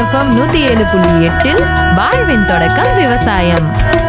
FM நூத்தி ஏழு புள்ளி எட்டில் வாழ்வின் தொடக்கம் விவசாயம்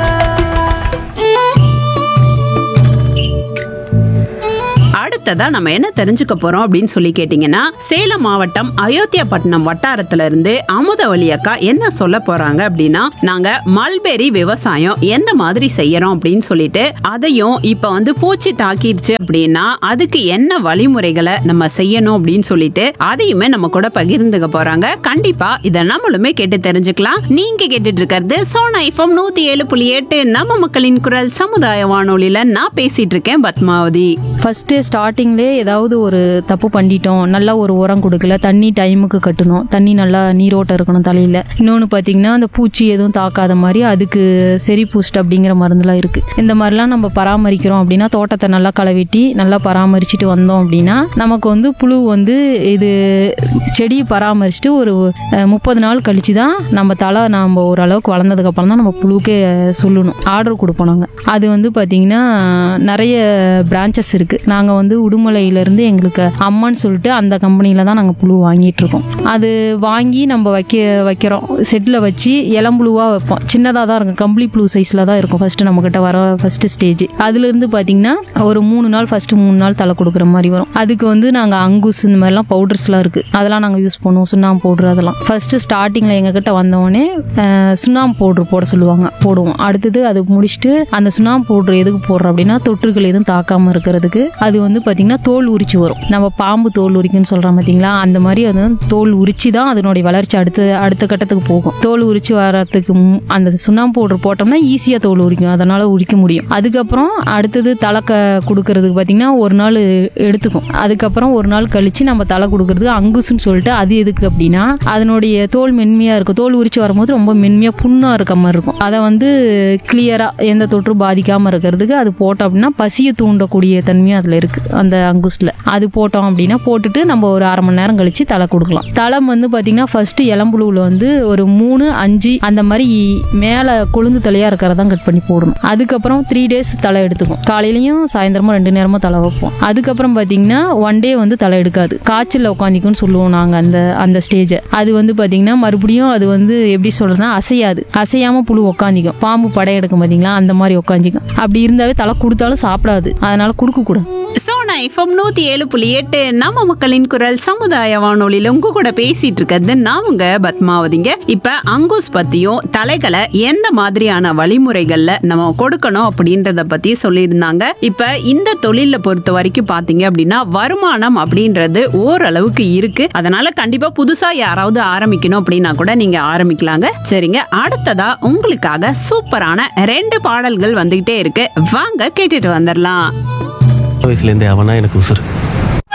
அடுத்ததா நம்ம என்ன தெரிஞ்சுக்க போறோம் அப்படின்னு சொல்லி கேட்டீங்கன்னா சேலம் மாவட்டம் அயோத்தியாபட்டினம் வட்டாரத்துல இருந்து அமுதவள்ளி அக்கா என்ன சொல்ல போறாங்க அப்படின்னா நாங்க மல்பெரி விவசாயம் எந்த மாதிரி செய்யறோம் அப்படின்னு சொல்லிட்டு அதையும் இப்ப வந்து பூச்சி தாக்கிடுச்சு அப்படின்னா அதுக்கு என்ன வழிமுறைகளை நம்ம செய்யணும் அப்படின்னு சொல்லிட்டு அதையுமே நம்ம கூட பகிர்ந்துக்க போறாங்க கண்டிப்பா இதை நம்மளுமே கேட்டு தெரிஞ்சுக்கலாம் நீங்க கேட்டுட்டு இருக்கிறது சோனா ஐஃபம் நூத்தி ஏழு புள்ளி எட்டு நம்ம மக்களின் குரல் சமுதாய வானொலியில நான் பேசிட்டு இருக்கேன் பத்மாவதி ஃபஸ்ட்டு ஸ்டார்டிங்லேயே ஏதாவது ஒரு தப்பு பண்ணிட்டோம் நல்லா ஒரு உரம் கொடுக்கல தண்ணி டைமுக்கு கட்டணும் தண்ணி நல்லா நீரோட்டம் இருக்கணும் தலையில் இன்னொன்று பார்த்தீங்கன்னா அந்த பூச்சி எதுவும் தாக்காத மாதிரி அதுக்கு செரி பூஸ்ட் அப்படிங்கிற மருந்துலாம் இருக்குது இந்த மாதிரிலாம் நம்ம பராமரிக்கிறோம் அப்படின்னா தோட்டத்தை நல்லா களை வெட்டி நல்லா பராமரிச்சுட்டு வந்தோம் அப்படின்னா நமக்கு வந்து புழு வந்து இது செடியை பராமரிச்சுட்டு ஒரு முப்பது நாள் கழிச்சு தான் நம்ம தலை நம்ம ஓரளவுக்கு வளர்ந்ததுக்கப்புறம் தான் நம்ம புழுக்கே சொல்லணும் ஆர்டர் கொடுப்போம் நாங்கள் அது வந்து பார்த்தீங்கன்னா நிறைய பிரான்ச்சஸ் இருக்குது நாங்கள் வந்து உடுமலையிலேருந்து எங்களுக்கு அம்மான்னு சொல்லிட்டு அந்த கம்பெனியில் தான் நாங்கள் புழு வாங்கிட்டு இருக்கோம் அது வாங்கி நம்ம வைக்க வைக்கிறோம் செட்டில் வச்சு இளம்புழுவாக வைப்போம் சின்னதாக தான் இருக்கும் கம்பளி புழு சைஸில் தான் இருக்கும் ஃபஸ்ட்டு நம்மக்கிட்ட வர ஃபஸ்ட்டு ஸ்டேஜ் அதுலேருந்து பார்த்தீங்கன்னா ஒரு மூணு நாள் ஃபஸ்ட்டு மூணு நாள் தலை கொடுக்குற மாதிரி வரும் அதுக்கு வந்து நாங்கள் அங்குஸ் இந்த மாதிரிலாம் பவுடர்ஸ்லாம் இருக்குது அதெல்லாம் நாங்கள் யூஸ் பண்ணுவோம் சுண்ணாம்பு பவுடர் அதெல்லாம் ஃபஸ்ட்டு ஸ்டார்டிங்கில் எங்ககிட்ட வந்தவொடனே அஹ், சுண்ணாம்பு பவுடர் போட சொல்லுவாங்க போடுவோம் அடுத்தது அது முடிச்சுட்டு அந்த சுண்ணாம்பு பவுடர் எதுக்கு போடுறோம் அப்படின்னா தொற்றுகள் எதுவும் தாக்காமல் இருக்கிறதுக்கு அது வந்து பார்த்திங்கன்னா தோல் உரிச்சு வரும் நம்ம பாம்பு தோல் உரிக்குன்னு சொல்கிறோம் பார்த்தீங்களா அந்த மாதிரி அது வந்து தோல் உரிச்சு தான் அதனுடைய வளர்ச்சி அடுத்த அடுத்த கட்டத்துக்கு போகும் தோல் உரிச்சு வரத்துக்கு மு- அந்த சுண்ணாம்பு பவுடர் போட்டோம்னா ஈஸியாக தோல் உரிக்கும் அதனால் உரிக்க முடியும் அதுக்கப்புறம் அடுத்தது தலை க கொடுக்கறதுக்கு பார்த்திங்கன்னா ஒரு நாள் எடுத்துக்கும் அதுக்கப்புறம் ஒரு நாள் கழிச்சு நம்ம தலை கொடுக்கறதுக்கு அங்குசுன்னு சொல்லிட்டு அது எதுக்கு அப்படின்னா அதனுடைய தோல் மென்மையாக இருக்கும் தோல் உரிச்சு வரும்போது ரொம்ப மென்மையாக புண்ணாக இருக்க மாதிரி இருக்கும் அதை வந்து கிளியராக எந்த தொற்றும் பாதிக்காமல் இருக்கிறதுக்கு அது போட்டோம் அப்படின்னா பசியை தூண்டக்கூடிய தன்மையும் அதில் இருக்குது அந்த அங்குஸ்டில் அது போட்டோம் அப்படின்னா போட்டுட்டு நம்ம ஒரு அரை மணி நேரம் கழிச்சு தலை கொடுக்கலாம் தலை வந்து பார்த்திங்கன்னா ஃபர்ஸ்ட் இளம்புழுவில் வந்து ஒரு மூணு அஞ்சு அந்த மாதிரி மேலே கொழுந்து தலையாக இருக்கிறதான் கட் பண்ணி போடணும் அதுக்கப்புறம் த்ரீ டேஸ் தலை எடுத்துக்கும் காலையிலையும் சாயந்தரமா ரெண்டு நேரமும் தலை வைப்போம் அதுக்கப்புறம் பார்த்தீங்கன்னா ஒன் டே வந்து தலை எடுக்காது காய்ச்சலில் உட்காந்திக்கும்னு சொல்லுவோம் நாங்கள் அந்த அந்த ஸ்டேஜை அது வந்து பார்த்தீங்கன்னா மறுபடியும் அது வந்து எப்படி சொல்றதுன்னா அசையாது அசையாம புழு உட்காந்திக்கும் பாம்பு படையெடுக்கும் பார்த்தீங்களா அந்த மாதிரி உட்காந்திக்கும் அப்படி இருந்தாவே தலை கொடுத்தாலும் சாப்பிடாது அதனால கொடுக்கக்கூடாது சோனா எஃப்எம் நூத்தி ஏழு புள்ளி எட்டு நம்ம மக்களின் குரல் சமுதாய வானொலியில உங்க கூட பேசிட்டு இருக்கிறது நான் உங்க பத்மாவதிங்க இப்ப அங்குஸ் பத்தியும் தலைகளை எந்த மாதிரியான வழிமுறைகள்ல நம்ம கொடுக்கணும் அப்படின்றத பத்தி சொல்லியிருந்தாங்க இப்ப இந்த தொழில பொறுத்த வரைக்கும் பாத்தீங்க அப்படின்னா வருமானம் அப்படின்றது ஓரளவுக்கு இருக்கு அதனால கண்டிப்பா புதுசா யாராவது ஆரம்பிக்கணும் அப்படின்னா கூட நீங்க ஆரம்பிக்கலாங்க சரிங்க அடுத்ததா உங்களுக்காக சூப்பரான ரெண்டு பாடல்கள் வந்துகிட்டே இருக்கு வாங்க கேட்டுட்டு வந்துடலாம் வயசுலேருந்தே அவனா எனக்கு உசுறு